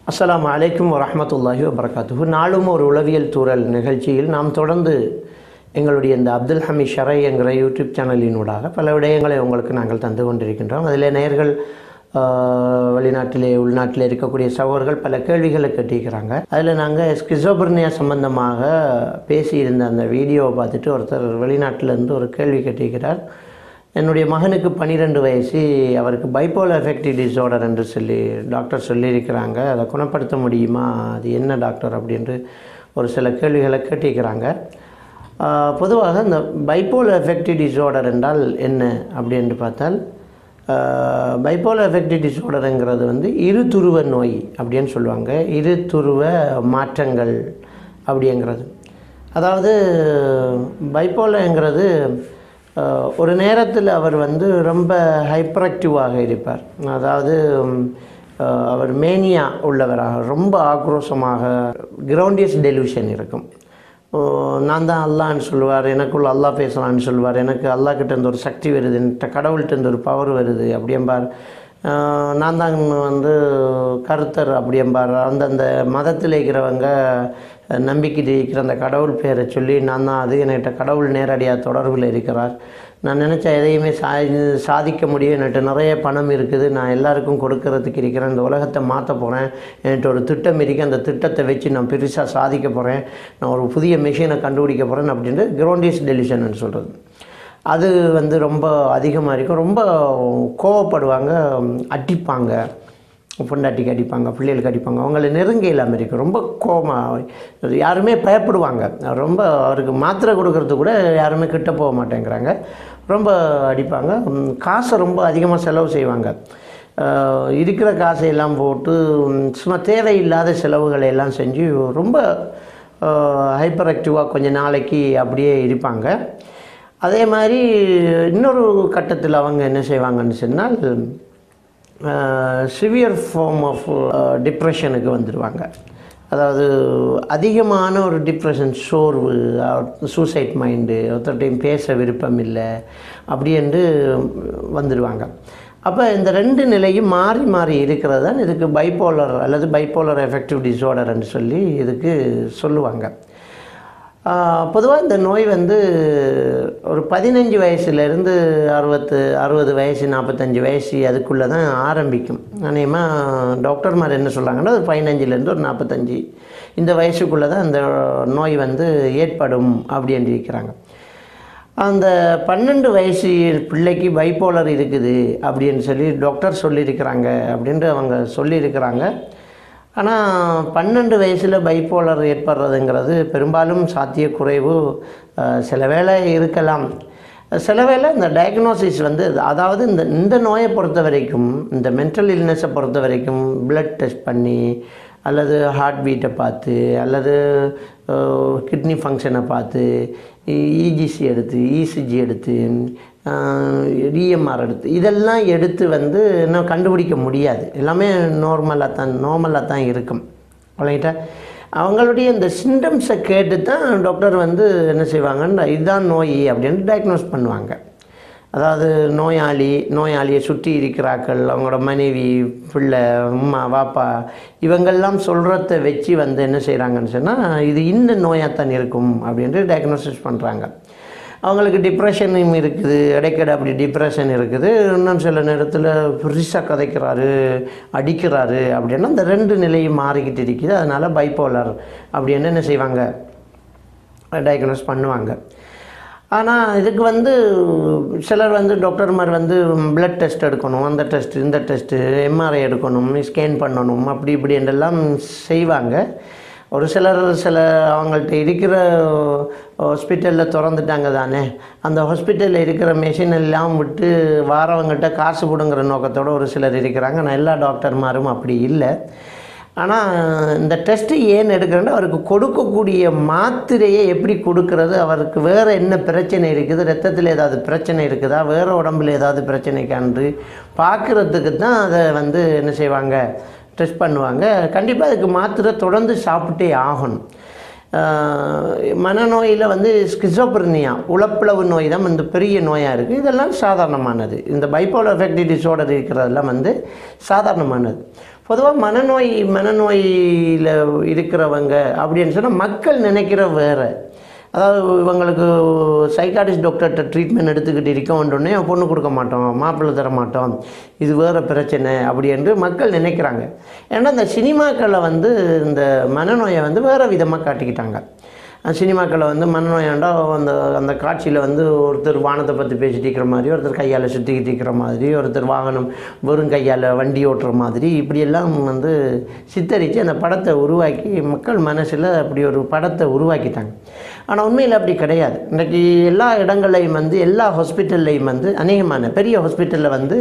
அஸ்ஸலாமு அலைக்கும் வரஹ்மத்துல்லாஹி வபரகாத்துஹு நாளும் ஒரு உளவியல் தூரல் நிகழ்ச்சியில் நாம் தொடர்ந்து எங்களுடைய இந்த அப்துல் ஹமீத் ஷரை என்கிற யூடியூப் சேனலினூடாக பல விடயங்களை உங்களுக்கு நாங்கள் தந்து கொண்டிருக்கின்றோம் அதில் நேர்கள் வெளிநாட்டிலே உள்நாட்டிலே இருக்கக்கூடிய சகோதரர்கள் பல கேள்விகளை கேட்டிருக்கிறாங்க அதில் நாங்கள் ஸ்கிசோபர்னியா சம்பந்தமாக பேசியிருந்த அந்த வீடியோவை பார்த்துட்டு ஒருத்தர் வெளிநாட்டிலேருந்து ஒரு கேள்வி கேட்டிருக்கிறார் என்னுடைய மகனுக்கு பன்னிரெண்டு வயசு அவருக்கு பைப்போல் எஃபெக்டிவ் டிஸார்டர் என்று சொல்லி டாக்டர் சொல்லியிருக்கிறாங்க அதை குணப்படுத்த முடியுமா அது என்ன டாக்டர் அப்படின்ட்டு ஒரு சில கேள்விகளை கேட்டிருக்கிறாங்க ஆஹ் பொதுவாக இந்த பைப்போல் எஃபெக்டிவ் டிஸார்டர் என்றால் என்ன அப்படின்னு பார்த்தால் பைப்போல் எஃபெக்டிவ் டிஸார்டருங்கிறது வந்து இரு துருவ நோய் அப்படின்னு சொல்லுவாங்க இரு துருவ மாற்றங்கள் அப்படிங்கிறது அதாவது பைப்போலங்கிறது அஹ், ஒரு நேரத்தில் அவர் வந்து ரொம்ப ஹைப்பர் ஆக்டிவாக இருப்பார் அதாவது உம், அஹ், அவர் மேனியா உள்ளவராக ரொம்ப ஆக்ரோஷமாக கிரவுண்டியஸ் டெலியூஷன் இருக்கும் ஓ, நான் தான் அல்லான்னு சொல்லுவார் எனக்குள்ள அல்லாஹ் பேசலான்னு சொல்லுவார் எனக்கு அல்லாஹ் கிட்ட இருந்து ஒரு சக்தி வருது என்கிட்ட கடவுள்கிட்ட இருந்து ஒரு பவர் வருது அப்படியம்பார் ஆஹ் நான் தான் வந்து கருத்தர் அப்படியம்பார் அந்தந்த மதத்தில் இருக்கிறவங்க நம்பிக்கை இருக்கிற அந்த கடவுள் பேரை சொல்லி நான் தான் அது என்கிட்ட கடவுள் நேரடியாக தொடர்பில் இருக்கிறார் நான் நினச்ச எதையுமே சா சாதிக்க முடியும் என்கிட்ட நிறைய பணம் இருக்குது நான் எல்லாருக்கும் கொடுக்கறதுக்கு இருக்கிறேன் இந்த உலகத்தை மாற்ற போகிறேன் என்கிட்ட ஒரு திட்டம் இருக்குது அந்த திட்டத்தை வச்சு நான் பெருசாக சாதிக்க போகிறேன் நான் ஒரு புதிய மிஷினை கண்டுபிடிக்க போகிறேன் அப்படின்ட்டு கிரௌண்டியஸ் டெலிஷன் சொல்கிறது அது வந்து ரொம்ப அதிகமாக இருக்கும் ரொம்ப கோவப்படுவாங்க அடிப்பாங்க பொண்டாட்டிக்கு அடிப்பாங்க பிள்ளைகளுக்கு அடிப்பாங்க அவங்கள நெருங்க இல்லாமல் இருக்கும் ரொம்ப கோபமாக யாருமே பயப்படுவாங்க ரொம்ப அவருக்கு மாத்திரை கொடுக்கறது கூட யாருமே கிட்ட போக மாட்டேங்கிறாங்க ரொம்ப அடிப்பாங்க ம், காசை ரொம்ப அதிகமாக செலவு செய்வாங்க அஹ், இருக்கிற காசையெல்லாம் போட்டு ம், சும்மா தேவையில்லாத செலவுகளை எல்லாம் செஞ்சு ரொம்ப ஹைப்பர் ஆக்டிவாக கொஞ்ச நாளைக்கு அப்படியே இருப்பாங்க அதே மாதிரி இன்னொரு கட்டத்தில் அவங்க என்ன செய்வாங்கன்னு சொன்னால் சிவியர் ஃபார்ம் ஆஃப் டிப்ரெஷனுக்கு வந்துடுவாங்க அதாவது அதிகமான ஒரு டிப்ரெஷன் சோர்வு சூசைட் மைண்டு ஒருத்தர்டையும் பேச விருப்பம் இல்லை அப்படி என்று வந்துடுவாங்க அப்போ இந்த ரெண்டு நிலையும் மாறி மாறி இருக்கிறது தான் இதுக்கு பைப்போலர் அல்லது பைப்போலர் எஃபெக்டிவ் டிஸார்டர்னு சொல்லி இதுக்கு சொல்லுவாங்க பொதுவாக இந்த நோய் வந்து ஒரு பதினஞ்சு வயசுலேருந்து அறுபத்து அறுபது வயசு நாற்பத்தஞ்சு வயசு அதுக்குள்ளே தான் ஆரம்பிக்கும் அநேகமாக டாக்டர்மார் என்ன சொல்கிறாங்கன்னா ஒரு பதினஞ்சுலேருந்து ஒரு நாற்பத்தஞ்சு இந்த வயசுக்குள்ளே தான் இந்த நோய் வந்து ஏற்படும் அப்படின்னு இருக்கிறாங்க அந்த பன்னெண்டு வயசு பிள்ளைக்கு பைப்போலர் இருக்குது அப்படின்னு சொல்லி டாக்டர் சொல்லியிருக்கிறாங்க அப்படின்ட்டு அவங்க சொல்லியிருக்கிறாங்க ஆனால் பன்னெண்டு வயசில் பைப்போலர் ஏற்படுறதுங்கிறது பெரும்பாலும் சாத்தியக்குறைவு அஹ், சில வேளை இருக்கலாம் சில வேளை இந்த டயக்னோசிஸ் வந்து அதாவது இந்த இந்த நோயை பொறுத்த வரைக்கும் இந்த மென்டல் இல்னஸை பொறுத்த வரைக்கும் பிளட் டெஸ்ட் பண்ணி அல்லது ஹார்ட் பீட்டை பார்த்து அல்லது கிட்னி ஃபங்க்ஷனை பார்த்து இஜிசி எடுத்து இசிஜி எடுத்து டிஎம்ஆர் எடுத்து இதெல்லாம் எடுத்து வந்து இன்னும் கண்டுபிடிக்க முடியாது எல்லாமே நார்மலாக தான் நார்மலாக தான் இருக்கும் ரைட்டா அவங்களுடைய இந்த சிம்டம்ஸை கேட்டு தான் டாக்டர் வந்து என்ன செய்வாங்கன்னா இதுதான் நோய் அப்படின்னு டயக்னோஸ் பண்ணுவாங்க அதாவது நோயாளி நோயாளியை சுற்றி இருக்கிறாக்கள் அவங்களோட மனைவி பிள்ளை அம்மா வாப்பா இவங்கெல்லாம் சொல்கிறத வச்சு வந்து என்ன செய்கிறாங்கன்னு சொன்னால் இது இந்த நோயாகத்தான் இருக்கும் அப்படின்ட்டு டயக்னோசிஸ் பண்ணுறாங்க அவங்களுக்கு டிப்ரெஷனும் இருக்குது இடைக்கடை அப்படி டிப்ரெஷன் இருக்குது இன்னும் சில நேரத்தில் பெருசாக கதைக்கிறாரு அடிக்கிறாரு அப்படின்னா இந்த ரெண்டு நிலையும் மாறிக்கிட்டு இருக்குது அதனால் பைப்போலர் அப்படின்னு என்ன செய்வாங்க டயக்னோஸ் பண்ணுவாங்க ஆனால் இதுக்கு வந்து சிலர் வந்து டாக்டர்மார் வந்து பிளட் டெஸ்ட் எடுக்கணும் அந்த டெஸ்ட் இந்த டெஸ்ட்டு எம்ஆர்ஐ எடுக்கணும் ஸ்கேன் பண்ணணும் அப்படி இப்படி என்றெல்லாம் செய்வாங்க ஒரு சிலர் சில அவங்கள்ட்ட இருக்கிற ஹாஸ்பிட்டலில் திறந்துட்டாங்க தானே அந்த ஹாஸ்பிட்டலில் இருக்கிற மெஷின் எல்லாம் விட்டு வாரவங்கள்ட்ட காசு கொடுங்கிற நோக்கத்தோடு ஒரு சிலர் இருக்கிறாங்க ஆனால் எல்லா டாக்டர்மாரும் அப்படி இல்லை ஆனால் இந்த டெஸ்ட்டு ஏன் எடுக்கிறேன்னா அவருக்கு கொடுக்கக்கூடிய மாத்திரையை எப்படி கொடுக்கறது அவருக்கு வேறு என்ன பிரச்சனை இருக்குது ரத்தத்தில் ஏதாவது பிரச்சனை இருக்குதா வேறு உடம்புல ஏதாவது பிரச்சனை காண்டு பார்க்குறதுக்கு தான் அதை வந்து என்ன செய்வாங்க டெஸ்ட் பண்ணுவாங்க கண்டிப்பாக அதுக்கு மாத்திரை தொடர்ந்து சாப்பிட்டே ஆகணும் ஆஹ் மனநோயில் வந்து ஸ்கிசோப்ரனியா உளப்பிளவு நோய் தான் வந்து பெரிய நோயாக இருக்குது இதெல்லாம் சாதாரணமானது இந்த பைப்போலர் எஃபெக்டிவ் டிஸார்டர் இருக்கிறதெல்லாம் வந்து சாதாரணமானது பொதுவாக மனநோய் மனநோயில் இருக்கிறவங்க அப்படின்னு சொன்னால் மக்கள் நினைக்கிற வேறு அதாவது இவங்களுக்கு சைக்காட்டிஸ்ட் டாக்டர்கிட்ட ட்ரீட்மெண்ட் எடுத்துக்கிட்டு இருக்கோன்றோடனே பொண்ணு கொடுக்க மாட்டோம் மாப்பிள்ளை தர மாட்டோம் இது வேறு பிரச்சனை அப்படி என்று மக்கள் நினைக்கிறாங்க ஏன்னா இந்த சினிமாக்களில் வந்து இந்த மனநோயை வந்து வேறு விதமாக காட்டிக்கிட்டாங்க சினிமாக்களில் வந்து மனநோயாண்டா அந்த அந்த காட்சியில் வந்து ஒருத்தர் வானத்தை பற்றி பேசிட்டு இருக்கிற மாதிரி ஒருத்தர் கையால் சுற்றிக்கிட்டு இருக்கிற மாதிரி ஒருத்தர் வாகனம் வெறும் கையால் வண்டி ஓட்டுற மாதிரி இப்படியெல்லாம் வந்து சித்தரித்து அந்த படத்தை உருவாக்கி மக்கள் மனசில் அப்படி ஒரு படத்தை உருவாக்கிட்டாங்க ஆனால் உண்மையில் அப்படி கிடையாது இன்றைக்கி எல்லா இடங்கள்லையும் வந்து எல்லா ஹாஸ்பிட்டல்லையும் வந்து அநேகமான பெரிய ஹாஸ்பிட்டலில் வந்து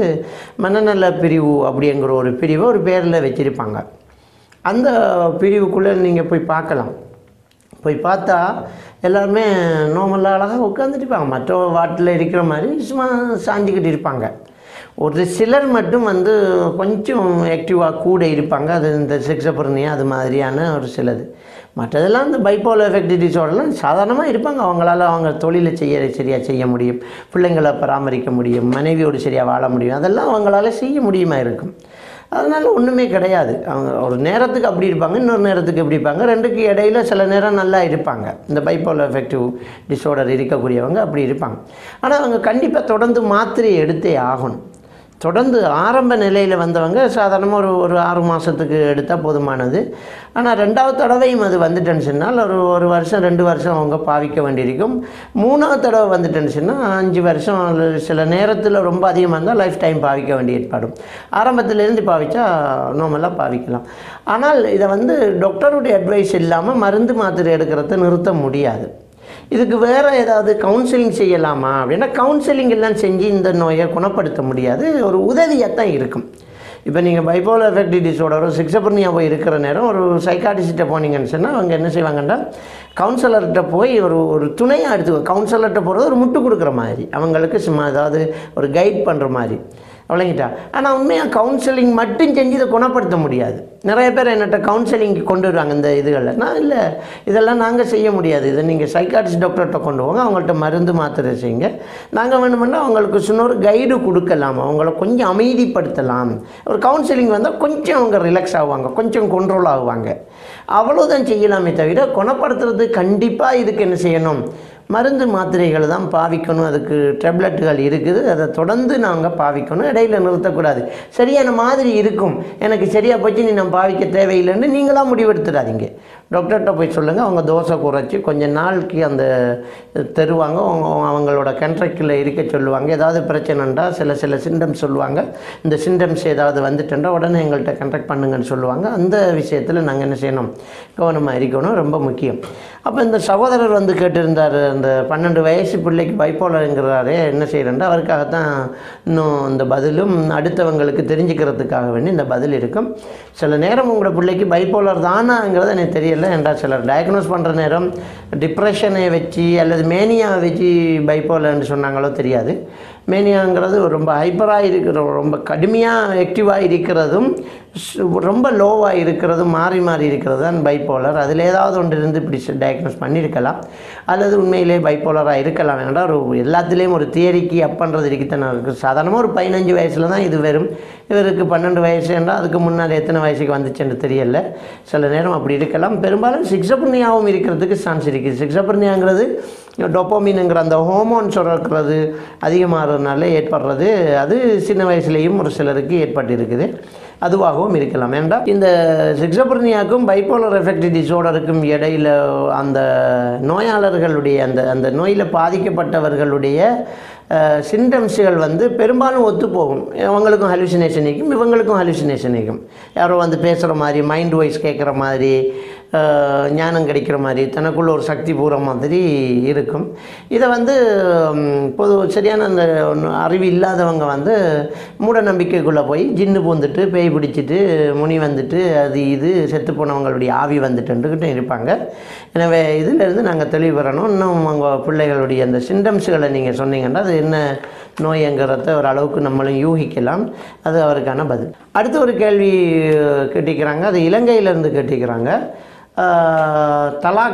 மனநல பிரிவு அப்படிங்கிற ஒரு பிரிவை ஒரு பேரில் வச்சுருப்பாங்க அந்த பிரிவுக்குள்ளே நீங்கள் போய் பார்க்கலாம் போய் பார்த்தா எல்லாருமே நார்மலாக அழகாக உட்காந்துட்டு இருப்பாங்க மற்ற வாட்டில் இருக்கிற மாதிரி சும்மா சாஞ்சிக்கிட்டு இருப்பாங்க ஒரு சிலர் மட்டும் வந்து கொஞ்சம் ஆக்டிவாக கூட இருப்பாங்க அது இந்த செக்ஸபர்னியா அது மாதிரியான ஒரு சிலது மற்றதெல்லாம் இந்த பைப்போல் எஃபெக்ட் டிசார்டர்லாம் சாதாரணமாக இருப்பாங்க அவங்களால அவங்க தொழிலை செய்ய சரியாக செய்ய முடியும் பிள்ளைங்களை பராமரிக்க முடியும் மனைவியோடு சரியாக வாழ முடியும் அதெல்லாம் அவங்களால செய்ய முடியுமா இருக்கும் அதனால் ஒன்றுமே கிடையாது அவங்க ஒரு நேரத்துக்கு அப்படி இருப்பாங்க இன்னொரு நேரத்துக்கு இப்படி இருப்பாங்க ரெண்டுக்கு இடையில சில நேரம் நல்லா இருப்பாங்க இந்த பைப்போல் எஃபெக்டிவ் டிஸார்டர் இருக்கக்கூடியவங்க அப்படி இருப்பாங்க ஆனால் அவங்க கண்டிப்பாக தொடர்ந்து மாத்திரை எடுத்தே ஆகணும் தொடர்ந்து ஆரம்ப நிலையில் வந்தவங்க சாதாரணமாக ஒரு ஒரு ஆறு மாதத்துக்கு எடுத்தால் போதுமானது ஆனால் ரெண்டாவது தடவையும் அது வந்துட்டேன்னு சொன்னால் ஒரு ஒரு வருஷம் ரெண்டு வருஷம் அவங்க பாவிக்க வேண்டியிருக்கும் மூணாவது தடவை வந்துட்டேன்னு சொன்னால் அஞ்சு வருஷம் அல்லது சில நேரத்தில் ரொம்ப அதிகமாக இருந்தால் லைஃப் டைம் பாவிக்க வேண்டிய ஏற்பாடும் ஆரம்பத்திலேருந்து பாவிச்சா நார்மலாக பாவிக்கலாம் ஆனால் இதை வந்து டாக்டருடைய அட்வைஸ் இல்லாமல் மருந்து மாத்திரை எடுக்கிறத நிறுத்த முடியாது இதுக்கு வேறு ஏதாவது கவுன்சிலிங் செய்யலாமா அப்படின்னா கவுன்சிலிங் எல்லாம் செஞ்சு இந்த நோயை குணப்படுத்த முடியாது ஒரு உதவியாக தான் இருக்கும் இப்போ நீங்கள் பைப்போலர் எஃபெக்ட் டிஸோடரோ சிக்ஸபர்னியா போய் இருக்கிற நேரம் ஒரு சைக்காட்டிஸ்ட்டை போனீங்கன்னு சொன்னால் அவங்க என்ன செய்வாங்கன்னா கவுன்சிலர்கிட்ட போய் ஒரு ஒரு துணையாக எடுத்து கவுன்சிலர்கிட்ட போகிறது ஒரு முட்டு கொடுக்குற மாதிரி அவங்களுக்கு சும்மா ஏதாவது ஒரு கைட் பண்ணுற மாதிரி விளங்கிட்டா ஆனால் உண்மையாக கவுன்சிலிங் மட்டும் செஞ்சு இதை குணப்படுத்த முடியாது நிறைய பேர் என்னட்ட கவுன்சிலிங் கொண்டு வருவாங்க இந்த இதுகளில் நான் இல்லை இதெல்லாம் நாங்கள் செய்ய முடியாது இதை நீங்கள் சைக்காட்ரிஸ்ட் டாக்டர்கிட்ட கொண்டு போங்க அவங்கள்ட்ட மருந்து மாத்திரை செய்யுங்க நாங்கள் வேணுமென்னா அவங்களுக்கு சின்ன ஒரு கைடு கொடுக்கலாம் அவங்கள கொஞ்சம் அமைதிப்படுத்தலாம் ஒரு கவுன்சிலிங் வந்தால் கொஞ்சம் அவங்க ரிலாக்ஸ் ஆகுவாங்க கொஞ்சம் கண்ட்ரோல் ஆகுவாங்க அவ்வளோதான் செய்யலாமே தவிர குணப்படுத்துறது கண்டிப்பாக இதுக்கு என்ன செய்யணும் மருந்து மாத்திரைகள் தான் பாவிக்கணும் அதுக்கு டேப்லெட்டுகள் இருக்குது அதை தொடர்ந்து நாங்கள் பாவிக்கணும் இடையில நிறுத்தக்கூடாது சரியான மாதிரி இருக்கும் எனக்கு சரியாக போச்சு நீ நான் பாவிக்க தேவையில்லைன்னு நீங்களாக முடிவெடுத்துடாதீங்க டாக்டர்கிட்ட போய் சொல்லுங்கள் அவங்க தோசை குறைச்சி கொஞ்சம் நாளைக்கு அந்த தருவாங்க அவங்க அவங்களோட கண்ட்ராக்டில் இருக்க சொல்லுவாங்க ஏதாவது பிரச்சனைண்டா சில சில சிம்டம்ஸ் சொல்லுவாங்க இந்த சிம்டம்ஸ் ஏதாவது வந்துட்டுண்டா உடனே எங்கள்கிட்ட கண்ட்ராக்ட் பண்ணுங்கன்னு சொல்லுவாங்க அந்த விஷயத்தில் நாங்கள் என்ன செய்யணும் கவனமாக இருக்கணும் ரொம்ப முக்கியம் அப்போ இந்த சகோதரர் வந்து கேட்டிருந்தார் அந்த பன்னெண்டு வயசு பிள்ளைக்கு பைப்போலருங்கிறாரே என்ன செய்கிறேன்டா அவருக்காகத்தான் இன்னும் இந்த பதிலும் அடுத்தவங்களுக்கு தெரிஞ்சுக்கிறதுக்காக வேண்டி இந்த பதில் இருக்கும் சில நேரம் உங்களோட பிள்ளைக்கு பைப்போலர் தானாங்கிறது எனக்கு தெரியல ஏன்டா சிலர் டயக்னோஸ் பண்ணுற நேரம் டிப்ரெஷனை வச்சு அல்லது மேனியாவை வச்சு பைப்போலர்னு சொன்னாங்களோ தெரியாது மேனியாங்கிறது ரொம்ப ஹைப்பராக இருக்கிற ரொம்ப கடுமையாக ஆக்டிவாக இருக்கிறதும் ஸ்- ரொம்ப லோவாக இருக்கிறதும் மாறி மாறி இருக்கிறது தான் பைப்போலர் அதில் ஏதாவது ஒன்று இருந்து இப்படி டயக்னோஸ் பண்ணியிருக்கலாம் அல்லது உண்மையிலே பைப்போலராக இருக்கலாம் வேண்டாம் ஒரு எல்லாத்துலேயும் ஒரு தியரிக்கு அப்பன்றது இருக்குத்தானே இருக்குது சாதாரணமாக ஒரு பதினஞ்சு வயசில் தான் இது வரும் இவருக்கு பன்னெண்டு வயசு என்றால் அதுக்கு முன்னாடி எத்தனை வயசுக்கு வந்துச்சுன்னு தெரியல சில நேரம் அப்படி இருக்கலாம் பெரும்பாலும் சிக்ஸபர்னியாவும் இருக்கிறதுக்கு சான்ஸ் இருக்குது சிக்ஸபர்னியாங்கிறது டொப்போமின்ங்கிற அந்த ஹோமோன் சுரக்கிறது அதிகமாகிறதுனால ஏற்படுறது அது சின்ன வயசுலேயும் ஒரு சிலருக்கு ஏற்பட்டு இருக்குது அதுவாகவும் இருக்கலாம் ஏன்டா இந்த சிக்ஸபர்னியாக்கும் பைப்போலர் எஃபெக்ட் டிஸார்டருக்கும் இடையில அந்த நோயாளர்களுடைய அந்த அந்த நோயில் பாதிக்கப்பட்டவர்களுடைய சிம்டம்ஸுகள் வந்து பெரும்பாலும் ஒத்துப்போகும் அவங்களுக்கும் ஹலுசினேஷன் இருக்கும் இவங்களுக்கும் ஹலுசினேஷன் இருக்கும் யாரோ வந்து பேசுகிற மாதிரி மைண்ட் வாய்ஸ் கேட்குற மாதிரி அஹ், ஞானம் கிடைக்கிற மாதிரி தனக்குள்ள ஒரு சக்தி பூர மாதிரி இருக்கும் இதை வந்து ம், பொது சரியான அந்த ஒண்ணு அறிவு இல்லாதவங்க வந்து மூட நம்பிக்கைக்குள்ளே போய் ஜின்னு பூந்துட்டு பேய் பிடிச்சிட்டு முனி வந்துட்டு அது இது செத்து போனவங்களுடைய ஆவி வந்துட்டுன்ட்டுக்கிட்டும் இருப்பாங்க எனவே இதிலிருந்து நாங்கள் தெளிவு பெறணும் இன்னும் உங்கள் பிள்ளைகளுடைய அந்த சிம்டம்ஸுகளை நீங்கள் சொன்னீங்கன்னா அது என்ன நோய்ங்கிறத ஓரளவுக்கு நம்மளும் யூகிக்கலாம் அது அவருக்கான பதில் அடுத்த ஒரு கேள்வி கேட்டிக்கிறாங்க அது இலங்கையிலேருந்து கேட்டிக்கிறாங்க ஆஹ், தலாக்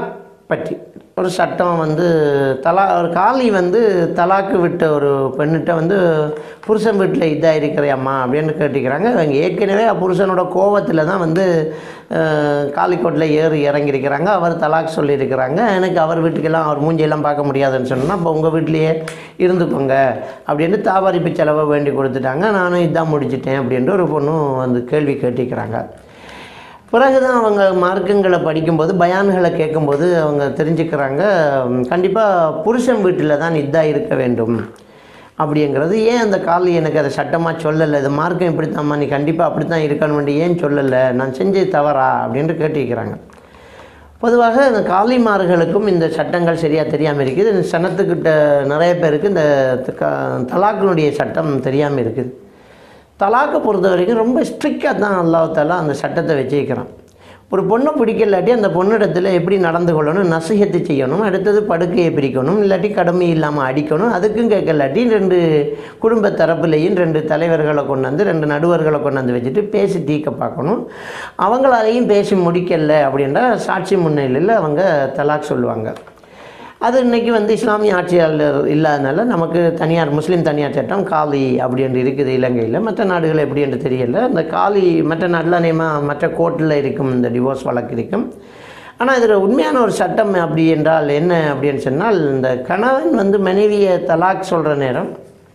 பற்றி ஒரு சட்டம் வந்து தலா ஒரு காளி வந்து தலாக்கு விட்ட ஒரு பெண்ணிட்ட வந்து புருஷன் வீட்டில் இதாக இருக்கிறியம்மா அப்படின்னு கேட்டுக்கிறாங்க அவங்க ஏற்கனவே புருஷனோட கோவத்தில் தான் வந்து அஹ், காளிக்கோட்டில் ஏறி இறங்கியிருக்கிறாங்க அவர் தலாக் சொல்லியிருக்கிறாங்க எனக்கு அவர் வீட்டுக்கெல்லாம் அவர் மூஞ்சியெல்லாம் பார்க்க முடியாதுன்னு சொன்னால் அப்போ உங்கள் வீட்லேயே இருந்துக்கோங்க அப்படின்னு தாபாரிப்பு செலவை வேண்டி கொடுத்துட்டாங்க நானும் இதான் முடிச்சிட்டேன் அப்படின்ட்டு ஒரு பொண்ணும் வந்து கேள்வி கேட்டிருக்கிறாங்க பிறகு தான் அவங்க மார்க்கங்களை படிக்கும்போது பயான்களை கேட்கும்போது அவங்க தெரிஞ்சுக்கிறாங்க கண்டிப்பாக புருஷன் வீட்டில் தான் இதாக இருக்க வேண்டும் அப்படிங்கிறது ஏன் அந்த காலி எனக்கு அதை சட்டமாக சொல்லலை இது மார்க்கம் இப்படித்தாம்மா நீ கண்டிப்பாக அப்படி தான் இருக்கணும் ஏன் சொல்லலை நான் செஞ்சது தவறா அப்படின்ட்டு கேட்டிருக்கிறாங்க பொதுவாக இந்த காலிமார்களுக்கும் இந்த சட்டங்கள் சரியாக தெரியாமல் இருக்குது இந்த சனத்துக்கிட்ட நிறைய பேருக்கு இந்த க- தலாக்கினுடைய சட்டம் தெரியாமல் இருக்குது தலாக்கை பொறுத்த வரைக்கும் ரொம்ப ஸ்ட்ரிக்டாக தான் அல்லாஹ் தாலா அந்த சட்டத்தை வச்சிருக்கிறான் ஒரு பொண்ணை பிடிக்கலாட்டி அந்த பொண்ணிடத்தில் எப்படி நடந்து கொள்ளணும் நசிகத்து செய்யணும் அடுத்தது படுக்கையை பிரிக்கணும் இல்லாட்டி கடமை இல்லாமல் அடிக்கணும் அதுக்கும் கேட்கலாட்டி ரெண்டு குடும்ப தரப்புலையும் ரெண்டு தலைவர்களை கொண்டு வந்து ரெண்டு நடுவர்களை கொண்டு வந்து வச்சுட்டு பேசி தீர்க்க பார்க்கணும் அவங்களாலையும் பேசி முடிக்கல அப்படின்னா சாட்சி முன்னிலையில் அவங்க தலாக் சொல்லுவாங்க அது இன்னைக்கு வந்து இஸ்லாமிய ஆட்சியாளர் இல்லாதனால நமக்கு தனியார் முஸ்லீம் தனியார் சட்டம் காலி அப்படின்னு இருக்குது இலங்கையில் மற்ற நாடுகள் எப்படி என்று தெரியல இந்த காலி மற்ற நாட்டில் நேமாக மற்ற கோர்ட்டில் இருக்கும் இந்த டிவோர்ஸ் வழக்கு இருக்கும் ஆனால் இதில் உண்மையான ஒரு சட்டம் அப்படி என்றால் என்ன அப்படின்னு சொன்னால் இந்த கணவன் வந்து மனைவியை தலாக் சொல்கிற நேரம்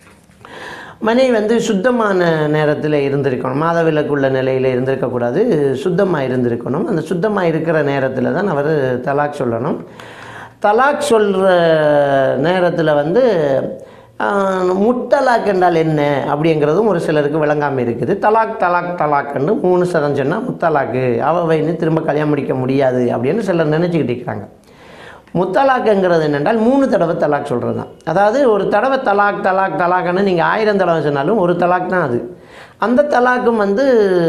மனைவி வந்து சுத்தமான நேரத்தில் இருந்திருக்கணும் மாதவிலக்குள்ள நிலையில் இருந்திருக்கக்கூடாது சுத்தமாக இருந்திருக்கணும் அந்த சுத்தமாக இருக்கிற நேரத்தில் தான் அவர் தலாக் சொல்லணும் தலாக் சொல்கிற நேரத்தில் வந்து ஆஹ், முத்தலாக் என்றால் என்ன அப்படிங்கிறதும் ஒரு சிலருக்கு விளங்காமல் இருக்குது தலாக் தலாக் தலாக்னு மூணு சதம் சொன்னால் முத்தலாக்கு அவ வைன்னு திரும்ப கல்யாணம் முடிக்க முடியாது அப்படின்னு சிலர் நினச்சிக்கிட்டு இருக்கிறாங்க முத்தலாக்குங்கிறது என்னென்றால் மூணு தடவை தலாக் சொல்கிறது தான் அதாவது ஒரு தடவை தலாக் தலாக் தலாக்னு நீங்கள் ஆயிரம் தடவை சொன்னாலும் ஒரு தலாக் தான் அது அந்த தலாக்கும் வந்து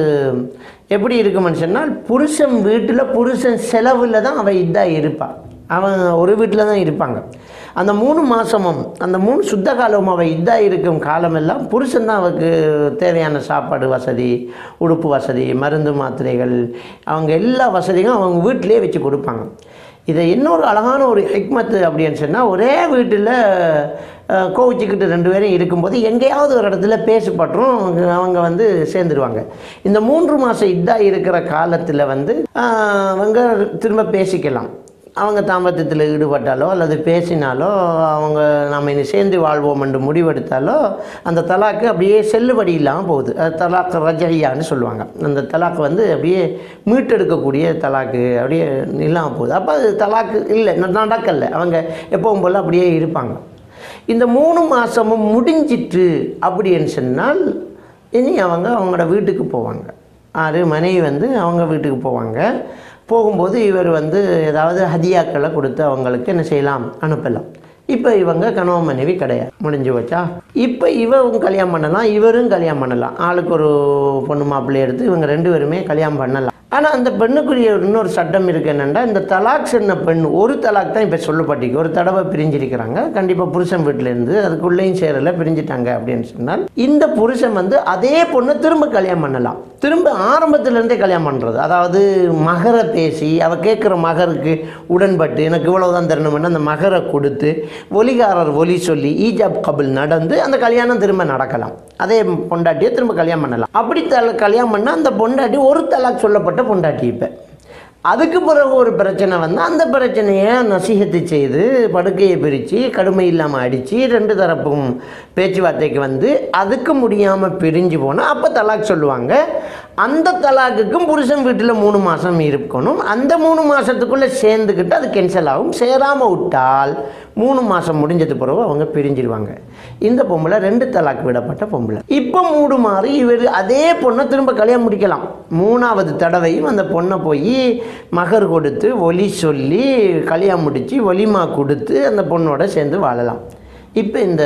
எப்படி இருக்குமென்னு சொன்னால் புருஷன் வீட்டில் புருஷன் செலவில் தான் அவள் இதாக இருப்பாள் அவன் ஒரு வீட்டில் தான் இருப்பாங்க அந்த மூணு மாதமும் அந்த மூணு சுத்த காலமும் அவள் இதாக இருக்கும் காலமெல்லாம் புருஷன் தான் அவளுக்கு தேவையான சாப்பாடு வசதி உடுப்பு வசதி மருந்து மாத்திரைகள் அவங்க எல்லா வசதியும் அவங்க வீட்டிலேயே வச்சு கொடுப்பாங்க இதை இன்னொரு அழகான ஒரு ஹிக்மத்து அப்படின்னு சொன்னால் ஒரே வீட்டில் கோவிச்சுக்கிட்டு ரெண்டு பேரும் இருக்கும்போது எங்கேயாவது ஒரு இடத்துல பேசப்பட்டுரும் அவங்க அவங்க வந்து சேர்ந்துருவாங்க இந்த மூன்று மாதம் இதாக இருக்கிற காலத்தில் வந்து ஆஹ், அவங்க திரும்ப பேசிக்கலாம் அவங்க தாம்பத்தியத்தில் ஈடுபட்டாலோ அல்லது பேசினாலோ அவங்க நம்ம இனி சேர்ந்து வாழ்வோம் என்று முடிவெடுத்தாலோ அந்த தலாக்கு அப்படியே செல்லுபடி இல்லாமல் போகுது அது தலாக் ரஜையான்னு சொல்லுவாங்க அந்த தலாக்கு வந்து அப்படியே மீட்டெடுக்கக்கூடிய தலாக்கு அப்படியே இல்லாமல் போகுது அப்போ அது தலாக்கு இல்லை நடக்கலை அவங்க எப்பவும் போல் அப்படியே இருப்பாங்க இந்த மூணு மாதமும் முடிஞ்சிட்டு அப்படின்னு சொன்னால் இனி அவங்க அவங்களோட வீட்டுக்கு போவாங்க ஆறு மனைவி வந்து அவங்க வீட்டுக்கு போவாங்க போகும்போது இவர் வந்து ஏதாவது ஹதியாக்களை கொடுத்து அவங்களுக்கு என்ன செய்யலாம் அனுப்பலாம் இப்போ இவங்க கணவன் மனைவி கிடையாது முடிஞ்சு வச்சா இப்போ இவரும் கல்யாணம் பண்ணலாம் இவரும் கல்யாணம் பண்ணலாம் ஆளுக்கு ஒரு பொண்ணு மாப்பிள்ளை எடுத்து இவங்க ரெண்டு பேருமே கல்யாணம் பண்ணலாம் ஆனால் அந்த பெண்ணுக்குரிய இன்னொரு சட்டம் இருக்கு என்னென்னா இந்த தலாக் சொன்ன பெண் ஒரு தலாக் தான் இப்போ சொல்லப்பட்டிருக்கு ஒரு தடவை பிரிஞ்சிருக்கிறாங்க கண்டிப்பாக புருஷன் வீட்டிலேருந்து அதுக்குள்ளேயும் சேரலை பிரிஞ்சிட்டாங்க அப்படின்னு சொன்னால் இந்த புருஷன் வந்து அதே பொண்ணை திரும்ப கல்யாணம் பண்ணலாம் திரும்ப ஆரம்பத்திலேருந்தே கல்யாணம் பண்ணுறது அதாவது மகரை பேசி அவள் கேட்குற மகருக்கு உடன்பட்டு எனக்கு இவ்வளவு தான் தரணும்னு அந்த மகரை கொடுத்து ஒலிகாரர் ஒலி சொல்லி ஈஜாப் கபில் நடந்து அந்த கல்யாணம் திரும்ப நடக்கலாம் அதே பொண்டாட்டியை திரும்ப கல்யாணம் பண்ணலாம் அப்படி தல கல்யாணம் பண்ணால் அந்த பொண்டாட்டி ஒரு தலாக் சொல்லப்பட்ட பொண்டாட்டி இப்போ அதுக்கு பிறகு ஒரு பிரச்சனை வந்தால் அந்த பிரச்சனையை நசிகத்து செய்து படுக்கையை பிரித்து கடுமை இல்லாமல் அடித்து ரெண்டு தரப்பும் பேச்சுவார்த்தைக்கு வந்து அதுக்கு முடியாமல் பிரிஞ்சு போனால் அப்போ தலாக் சொல்லுவாங்க அந்த தலாக்குக்கும் புருஷன் வீட்டில் மூணு மாதம் இருக்கணும் அந்த மூணு மாதத்துக்குள்ளே சேர்ந்துக்கிட்டு அது கேன்சல் ஆகும் சேராமல் விட்டால் மூணு மாதம் முடிஞ்சது பிறகு அவங்க பிரிஞ்சிருவாங்க இந்த பொம்பளை ரெண்டு தலாக் விடப்பட்ட பொம்பளை இப்போ மூடு மாறி இவர் அதே பொண்ணை திரும்ப கல்யாணம் முடிக்கலாம் மூணாவது தடவையும் அந்த பொண்ணை போய் மகர் கொடுத்து ஒலி சொல்லி கல்யாணம் முடித்து ஒலிமா கொடுத்து அந்த பொண்ணோட சேர்ந்து வாழலாம் இப்போ இந்த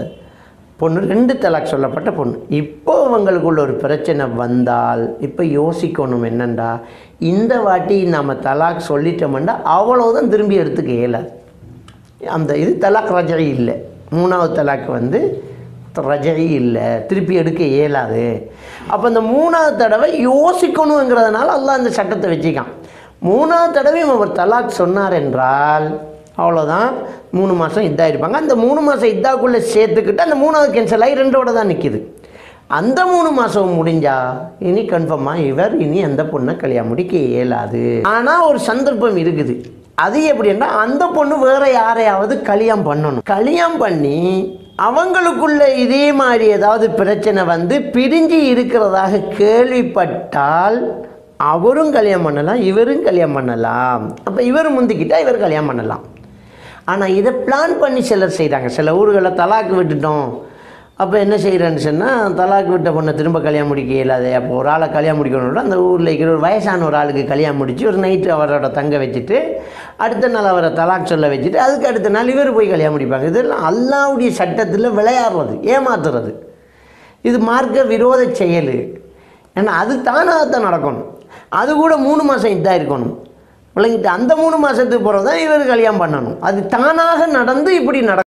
பொண்ணு ரெண்டு தலாக் சொல்லப்பட்ட பொண்ணு இப்போ அவங்களுக்குள்ள ஒரு பிரச்சனை வந்தால் இப்போ யோசிக்கணும் என்னண்டா இந்த வாட்டி நம்ம தலாக் சொல்லிட்டோம்னா அவ்வளோதான் திரும்பி எடுத்துக்க இயலாது அந்த இது தலாக் ரஜை இல்லை மூணாவது தலாக் வந்து ரஜை இல்லை திருப்பி எடுக்க இயலாது அப்போ இந்த மூணாவது தடவை யோசிக்கணுங்கிறதுனால அல்லாஹ் இந்த சட்டத்தை வச்சுக்கான் மூணாவது தடவையும் அவர் தலாக் சொன்னார் என்றால் அவ்வளோதான் மூணு மாதம் இதாக இருப்பாங்க அந்த மூணு மாதம் இதாக்குள்ளே சேர்த்துக்கிட்டு அந்த மூணாவது கேன்சல் ஆகி ரெண்டோட தான் நிற்கிது அந்த மூணு மாதம் முடிஞ்சா இனி கன்ஃபார்மாக இவர் இனி அந்த பொண்ணை கல்யாணம் முடிக்க இயலாது ஆனால் ஒரு சந்தர்ப்பம் இருக்குது அது எப்படின்னா அந்த பொண்ணு வேற யாரையாவது கல்யாணம் பண்ணணும் கல்யாணம் பண்ணி அவங்களுக்குள்ள இதே மாதிரி ஏதாவது பிரச்சனை வந்து பிரிஞ்சு இருக்கிறதாக கேள்விப்பட்டால் அவரும் கல்யாணம் பண்ணலாம் இவரும் கல்யாணம் பண்ணலாம் அப்போ இவர் முந்திக்கிட்டா இவர் கல்யாணம் பண்ணலாம் ஆனால் இதை பிளான் பண்ணி சிலர் செய்கிறாங்க சில ஊர்களில் தலாக்கு விட்டுட்டோம் அப்போ என்ன செய்கிறேன்னு சொன்னால் தலாக்கு விட்ட பொண்ணை திரும்ப கல்யாணம் முடிக்க இயலாது அப்போ ஒரு ஆளை கல்யாணம் முடிக்கணும்னா அந்த ஊரில் இருக்கிற ஒரு வயசான ஒரு ஆளுக்கு கல்யாணம் முடிச்சு ஒரு நைட்டு அவரோட தங்க வச்சுட்டு அடுத்த நாள் அவரை தலாக் சொல்ல வச்சுட்டு அதுக்கு அடுத்த நாள் இவர் போய் கல்யாணம் முடிப்பாங்க இதெல்லாம் அல்லாவுடைய சட்டத்தில் விளையாடுறது ஏமாத்துறது இது மார்க்க விரோத செயல் ஏன்னா அது தானாகத்தான் நடக்கணும் அது கூட மூணு மாதம் இதாக இருக்கணும் விளங்கிட்டு அந்த மூணு மாதத்துக்கு போகிறது தான் இவர் கல்யாணம் பண்ணணும் அது தானாக நடந்து இப்படி நட